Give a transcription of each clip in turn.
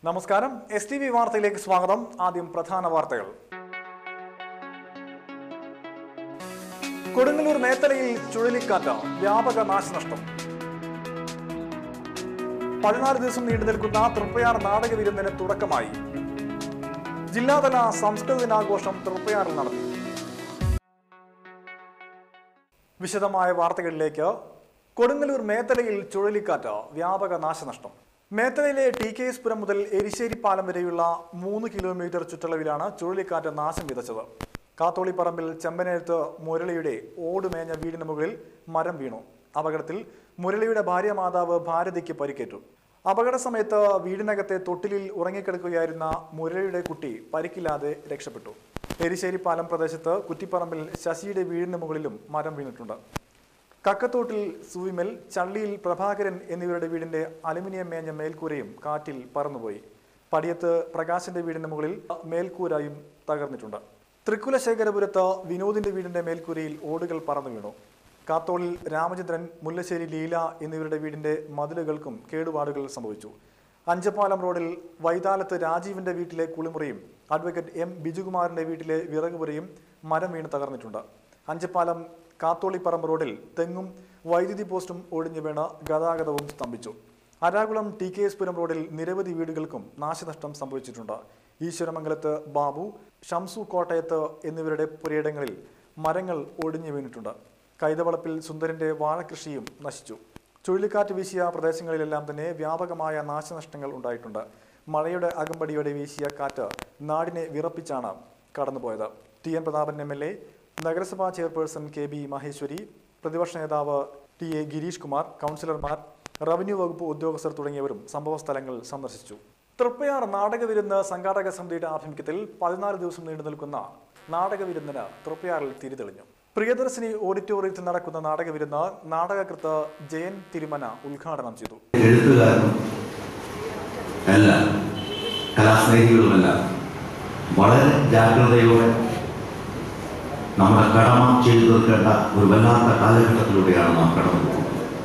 നമസ്കാരം S T V വാർത്തയിലേക്ക് സ്വാഗതം ആദ്യം പ്രധാന വാർത്തകൾ കൊടുങ്ങല്ലൂർ മേത്തലയിൽ ചുഴലിക്കാറ്റ് വ്യാപക നാശനഷ്ടം പതിനാല് ദിവസം നീണ്ടു നിൽക്കുന്ന തൃപ്പയാർ നാടക വിരുന്നിന് തുടക്കമായി ജില്ലാതല സംസ്കൃത ദിനാഘോഷം തൃപ്പയാറിൽ നടത്തി വിശദമായ വാർത്തകളിലേക്ക് കൊടുങ്ങല്ലൂർ മേത്തലയിൽ ചുഴലിക്കാറ്റ് വ്യാപക നാശനഷ്ടം മേത്തലയിലെ ടി കെ എസ് പുരം മുതൽ എരിശ്ശേരി പാലം വരെയുള്ള മൂന്ന് കിലോമീറ്റർ ചുറ്റളവിലാണ് ചുഴലിക്കാറ്റ് നാശം വിതച്ചത് കാത്തോളിപ്പറമ്പിൽ ചെമ്പനെഴുത്ത് മുരളിയുടെ ഓടുമേഞ്ഞ വീടിന് മുകളിൽ മരം വീണു അപകടത്തിൽ മുരളിയുടെ ഭാര്യ മാതാവ് ഭാരതിക്ക് പരിക്കേറ്റു അപകട സമയത്ത് വീടിനകത്തെ തൊട്ടിലിൽ ഉറങ്ങിക്കിടക്കുകയായിരുന്ന മുരളിയുടെ കുട്ടി പരിക്കില്ലാതെ രക്ഷപ്പെട്ടു എരിശ്ശേരി പാലം പ്രദേശത്ത് കുറ്റിപ്പറമ്പിൽ ശശിയുടെ വീടിന് മുകളിലും മരം വീണിട്ടുണ്ട് കക്കത്തോട്ടിൽ സൂവിമൽ ചള്ളിയിൽ പ്രഭാകരൻ എന്നിവരുടെ വീടിന്റെ അലുമിനിയം മേഞ്ഞ മേൽക്കൂരയും കാറ്റിൽ പറന്നുപോയി പടിയത്ത് പ്രകാശന്റെ വീടിന് മുകളിൽ മേൽക്കൂരയും തകർന്നിട്ടുണ്ട് തൃക്കുലശേഖരപുരത്ത് വിനോദിന്റെ വീടിന്റെ മേൽക്കൂരയിൽ ഓടുകൾ പറന്നു വീണു കാത്തോളിൽ രാമചന്ദ്രൻ മുല്ലശ്ശേരി ലീല എന്നിവരുടെ വീടിന്റെ മതിലുകൾക്കും കേടുപാടുകൾ സംഭവിച്ചു അഞ്ചപ്പാലം റോഡിൽ വൈതാലത്ത് രാജീവിന്റെ വീട്ടിലെ കുളിമുറിയും അഡ്വക്കേറ്റ് എം ബിജുകുമാറിന്റെ വീട്ടിലെ വിറകുപുരയും മരം വീണ് തകർന്നിട്ടുണ്ട് അഞ്ചപ്പാലം കാത്തോളിപ്പറമ്പ് റോഡിൽ തെങ്ങും വൈദ്യുതി പോസ്റ്റും ഒഴിഞ്ഞു വീണ് ഗതാഗതവും സ്തംഭിച്ചു Arakulam T K S Puram റോഡിൽ നിരവധി വീടുകൾക്കും നാശനഷ്ടം സംഭവിച്ചിട്ടുണ്ട് ഈശ്വരമംഗലത്ത് ബാബു ഷംസു കോട്ടയത്ത് എന്നിവരുടെ പുരയിടങ്ങളിൽ മരങ്ങൾ ഒടിഞ്ഞു വീണിട്ടുണ്ട് കൈതവളപ്പിൽ സുന്ദരന്റെ വാഴകൃഷിയും നശിച്ചു ചുഴലിക്കാറ്റ് വീശിയ പ്രദേശങ്ങളിലെല്ലാം തന്നെ വ്യാപകമായ നാശനഷ്ടങ്ങൾ ഉണ്ടായിട്ടുണ്ട് മഴയുടെ അകമ്പടിയോടെ വീശിയ കാറ്റ് നാടിനെ വിറപ്പിച്ചാണ് കടന്നുപോയത് T N Prathapan M L A നഗരസഭാ ചെയർപേഴ്സൺ കെ ബി മഹേശ്വരി പ്രതിപക്ഷ നേതാവ് ടി എ ഗിരീഷ് കുമാർ കൗൺസിലർമാർ റവന്യൂ വകുപ്പ് ഉദ്യോഗസ്ഥർ തുടങ്ങിയവരും സംഭവസ്ഥലങ്ങൾ സന്ദർശിച്ചു തൃപ്പയാർ നാടകവിരുന്ന് സംഘാടക സമിതിയുടെ ആഭിമുഖ്യത്തിൽ പതിനാല് ദിവസം നീണ്ടു നിൽക്കുന്ന നാടകവിരുന്നിന് തൃപ്പയാറിൽ തിരിതെളിഞ്ഞു പ്രിയദർശിനി ഓഡിറ്റോറിയത്തിൽ നടക്കുന്ന നാടകവിരുന്ന് നാടകകൃത്ത് ജയൻ തിരുമന ഉദ്ഘാടനം ചെയ്തു എഴുത്തുകാരും അല്ല കലാസ്നേഹികളുമല്ല വളരെ ജാഗ്രതയോടെ നമ്മുടെ കടമ ചെയ്തു തീർക്കേണ്ട ഒരു വല്ലാത്ത കാലഘട്ടത്തിലൂടെയാണ് നാം കടന്നു പോകുന്നത്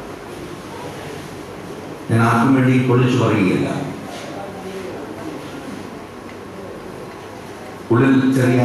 ഞാൻ ആർക്കും വേണ്ടി കൊള്ളിച്ചു പറയുകയില്ല ഉള്ളിൽ ചെറിയ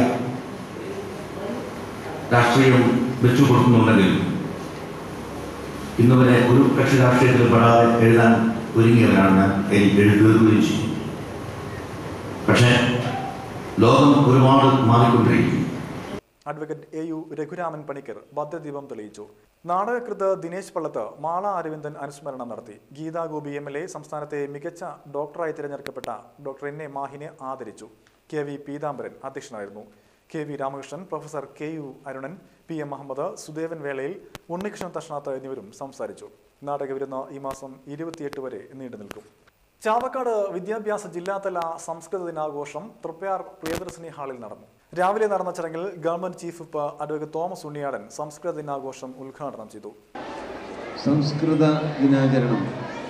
രാഷ്ട്രീയം വെച്ചു കൊടുക്കുന്നുണ്ടെങ്കിലും ഇന്നുവരെ ഒരു കക്ഷി രാഷ്ട്രീയത്തിൽ പെടാതെ എഴുതാൻ ഒരുങ്ങിയവരാണ് ഞാൻ എനിക്ക് എഴുതുകയും ചെയ്യും പക്ഷേ ലോകം ഒരുപാട് മാറിക്കൊണ്ടിരിക്കും advocate A U Raghuraman Panicker ഭദ്രദീപം തെളിയിച്ചു നാടകകൃത്ത് ദിനേശ് പള്ളത്ത് മാള അരവിന്ദൻ അനുസ്മരണം നടത്തി Geetha Gopi M L A സംസ്ഥാനത്തെ മികച്ച ഡോക്ടറായി തിരഞ്ഞെടുക്കപ്പെട്ട ഡോക്ടർ എൻ എ മാഹിനെ ആദരിച്ചു കെ വി പീതാംബരൻ അധ്യക്ഷനായിരുന്നു K V Ramakrishnan professor K U Arunan P M Muhammad Sudevan വേളയിൽ ഉണ്ണികൃഷ്ണൻ തഷ്ണാത്ത് എന്നിവരും സംസാരിച്ചു നാടകവിരുന്ന് ഈ മാസം ഇരുപത്തിയെട്ട് വരെ നീണ്ടു നിൽക്കും ചാവക്കാട് വിദ്യാഭ്യാസ ജില്ലാതല സംസ്കൃത ദിനാഘോഷം തൃപ്പയാർ പ്രിയദർശിനി ഹാളിൽ നടന്നു രാവിലെ നടന്ന ചടങ്ങിൽ government chief whip advocate Thomas Unniyadan സംസ്കൃത ദിനാഘോഷം ഉദ്ഘാടനം ചെയ്തു സംസ്കൃത ദിനാചരണം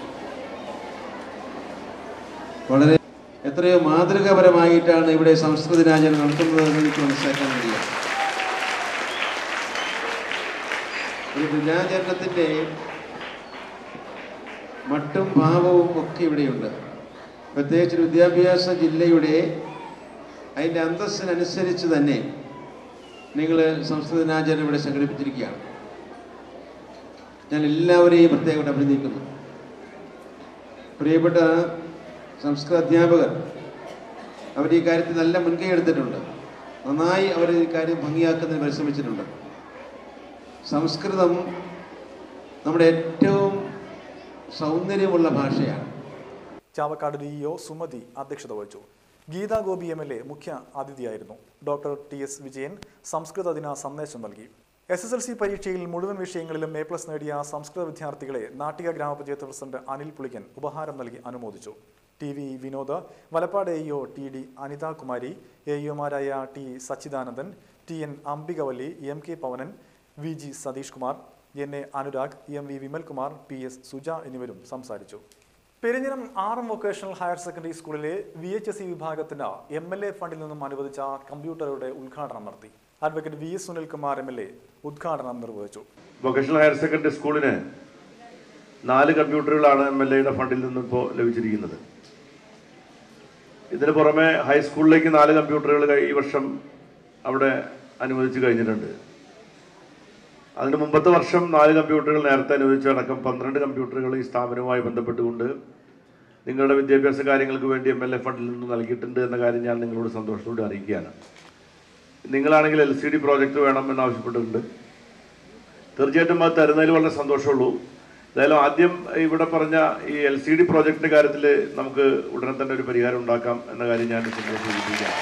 വളരെ എത്രയോ മാതൃകാപരമായിട്ടാണ് ഇവിടെ സംസ്കൃത ദിനാചരണം നടത്തുന്നതെന്ന് എനിക്ക് മനസ്സിലാക്കാൻ കഴിയാം ഒരു ദിനാചരണത്തിൻ്റെ മട്ടും ഭാവവും ഒക്കെ ഇവിടെയുണ്ട് പ്രത്യേകിച്ച് ഒരു വിദ്യാഭ്യാസ ജില്ലയുടെ അതിൻ്റെ അന്തസ്സിനനുസരിച്ച് തന്നെ നിങ്ങൾ സംസ്കൃത ദിനാചരണം ഇവിടെ സംഘടിപ്പിച്ചിരിക്കുകയാണ് ഞാൻ എല്ലാവരെയും പ്രത്യേകമായിട്ട് അഭിനന്ദിക്കുന്നു പ്രിയപ്പെട്ട സംസ്കൃത അധ്യാപകർ അവർ ഈ കാര്യത്തിൽ നല്ല മുൻകൈ എടുത്തിട്ടുണ്ട് നന്നായി അവർ ഈ കാര്യം ഭംഗിയാക്കുന്നതിന് പരിശ്രമിച്ചിട്ടുണ്ട് സംസ്കൃതം നമ്മുടെ ഏറ്റവും സൗന്ദര്യമുള്ള ഭാഷയാണ് ചാവക്കാട് ഡി ഇഒ സുമതി അധ്യക്ഷത വഹിച്ചു Geetha Gopi M L A മുഖ്യ അതിഥിയായിരുന്നു ഡോക്ടർ ടി എസ് വിജയൻ സംസ്കൃത ദിന സന്ദേശം നൽകി എസ് എസ് എൽ സി പരീക്ഷയിൽ മുഴുവൻ വിഷയങ്ങളിലും എ പ്ലസ് നേടിയ സംസ്കൃത വിദ്യാർത്ഥികളെ നാട്ടിക ഗ്രാമപഞ്ചായത്ത് പ്രസിഡന്റ് അനിൽ പുളിക്കൻ ഉപഹാരം നൽകി അനുമോദിച്ചു T V Vinod Valappad A EO T D Anithakumari A ഇഒമാരായ T Sachidanandan T N Ambikavalli M K Pavanan V G Satheesh Kumar N A Anurag M V Vimalkumar P S Suja എന്നിവരും സംസാരിച്ചു Perinjanam R M vocational higher secondary സ്കൂളിലെ വി എച്ച് എസ് സി വിഭാഗത്തിന് എം എൽ എ ഫണ്ടിൽ നിന്നും അനുവദിച്ച കമ്പ്യൂട്ടറുടെ ഉദ്ഘാടനം നടത്തി advocate V S Sunilkumar M L A ഉദ്ഘാടനം നിർവഹിച്ചു വൊക്കേഷണൽ ഹയർ സെക്കൻഡറി സ്കൂളിന് നാല് കമ്പ്യൂട്ടറുകളാണ് എം എൽ എയുടെ ഫണ്ടിൽ നിന്നും ഇപ്പോൾ ലഭിച്ചിരിക്കുന്നത് ഇതിന് പുറമെ ഹൈസ്കൂളിലേക്ക് നാല് കമ്പ്യൂട്ടറുകൾ കഴി- ഈ വർഷം അവിടെ അനുവദിച്ചു കഴിഞ്ഞിട്ടുണ്ട് അതിന് മുമ്പത്തെ വർഷം നാല് കമ്പ്യൂട്ടറുകൾ നേരത്തെ അനുവദിച്ചടക്കം പന്ത്രണ്ട് കമ്പ്യൂട്ടറുകൾ ഈ സ്ഥാപനവുമായി ബന്ധപ്പെട്ടുകൊണ്ട് നിങ്ങളുടെ വിദ്യാഭ്യാസ കാര്യങ്ങൾക്ക് വേണ്ടി എം എൽ എ ഫണ്ടിൽ നിന്ന് നൽകിയിട്ടുണ്ട് എന്ന കാര്യം ഞാൻ നിങ്ങളോട് സന്തോഷത്തോടെ അറിയിക്കുകയാണ് നിങ്ങളാണെങ്കിൽ എൽ സി ഡി പ്രോജക്റ്റ് വേണം എന്നാവശ്യപ്പെട്ടിട്ടുണ്ട് തീർച്ചയായിട്ടും അത് തരുന്നതിൽ വളരെ സന്തോഷമുള്ളൂ എന്തായാലും ആദ്യം ഇവിടെ പറഞ്ഞ ഈ എൽ സി ഡി പ്രോജക്റ്റിന്റെ കാര്യത്തിൽ നമുക്ക് ഉടനെ തന്നെ ഒരു പരിഹാരം ഉണ്ടാക്കാം എന്ന കാര്യം ഞാൻ സൂചിപ്പിക്കാം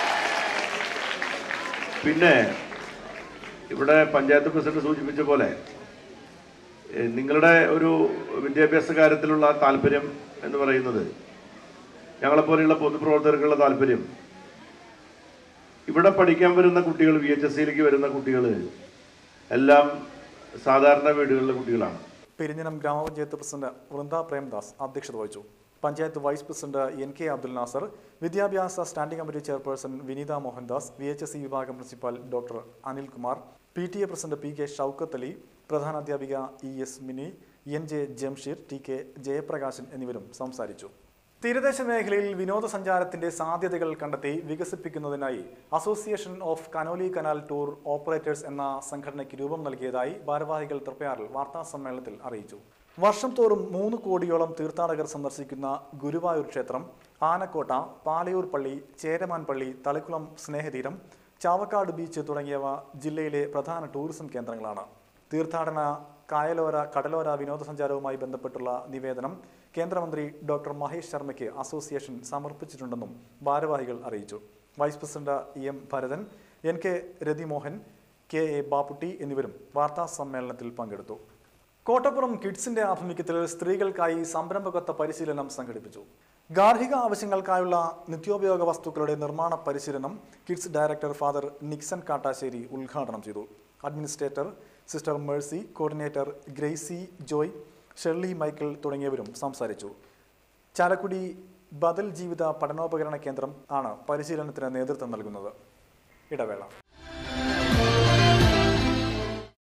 പിന്നെ ഇവിടെ പഞ്ചായത്ത് പ്രസിഡന്റ് സൂചിപ്പിച്ച പോലെ ഏഹ്, നിങ്ങളുടെ ഒരു വിദ്യാഭ്യാസ കാര്യത്തിലുള്ള താല്പര്യം എന്ന് പറയുന്നത് ഞങ്ങളെപ്പോലെയുള്ള പൊതുപ്രവർത്തകർക്കുള്ള താല്പര്യം ഇവിടെ പഠിക്കാൻ വരുന്ന കുട്ടികൾ വി എച്ച് എസ് സിയിലേക്ക് വരുന്ന കുട്ടികൾ എല്ലാം സാധാരണ വീടുകളിലെ കുട്ടികളാണ് പെരിഞ്ഞനം ഗ്രാമപഞ്ചായത്ത് പ്രസിഡന്റ് വൃന്ദ പ്രേംദാസ് അധ്യക്ഷത വഹിച്ചു panchayat vice president N K Abdul Nasar വിദ്യാഭ്യാസ standing committee chairperson Vineetha Mohandas V H S C വിഭാഗം principal doctor Anilkumar P T A president P K Shoukath Ali പ്രധാനാധ്യാപിക E S Mini N J Jamsheer T K Jayaprakashan എന്നിവരും സംസാരിച്ചു തീരദേശ മേഖലയിൽ വിനോദസഞ്ചാരത്തിന്റെ സാധ്യതകൾ കണ്ടെത്തി വികസിപ്പിക്കുന്നതിനായി association of Conolly canal tour operators എന്ന സംഘടനയ്ക്ക് രൂപം നൽകിയതായി ഭാരവാഹികൾ തൃപ്പയാറിൽ വാർത്താ സമ്മേളനത്തിൽ അറിയിച്ചു വർഷം തോറും മൂന്ന് കോടിയോളം തീർത്ഥാടകർ സന്ദർശിക്കുന്ന ഗുരുവായൂർ ക്ഷേത്രം ആനക്കോട്ട പാലയൂർ പള്ളി ചേരമാൻ പള്ളി തളിക്കുളം സ്നേഹതീരം ചാവക്കാട് ബീച്ച് തുടങ്ങിയവ ജില്ലയിലെ പ്രധാന ടൂറിസം കേന്ദ്രങ്ങളാണ് തീർത്ഥാടന കായലോര കടലോര വിനോദസഞ്ചാരവുമായി ബന്ധപ്പെട്ടുള്ള നിവേദനം കേന്ദ്രമന്ത്രി ഡോക്ടർ മഹേഷ് ശർമ്മയ്ക്ക് അസോസിയേഷൻ സമർപ്പിച്ചിട്ടുണ്ടെന്നും ഭാരവാഹികൾ അറിയിച്ചു vice president E M Bharathan N K Rathimohan K A Bapputty എന്നിവരും വാർത്താ സമ്മേളനത്തിൽ പങ്കെടുത്തു കോട്ടപ്പുറം കിഡ്സിന്റെ ആഭിമുഖ്യത്തിൽ സ്ത്രീകൾക്കായി സംരംഭകത്വ പരിശീലനം സംഘടിപ്പിച്ചു ഗാർഹിക ആവശ്യങ്ങൾക്കായുള്ള നിത്യോപയോഗ വസ്തുക്കളുടെ നിർമ്മാണ പരിശീലനം kids director father Nixon Kattassery ഉദ്ഘാടനം ചെയ്തു administrator sister Mercy coordinator Gracy Joy Shirley Michael തുടങ്ങിയവരും സംസാരിച്ചു ചാലക്കുടി ബദൽ ജീവിത പഠനോപകരണ കേന്ദ്രം ആണ് പരിശീലനത്തിന് നേതൃത്വം നൽകുന്നത് ഇടവേള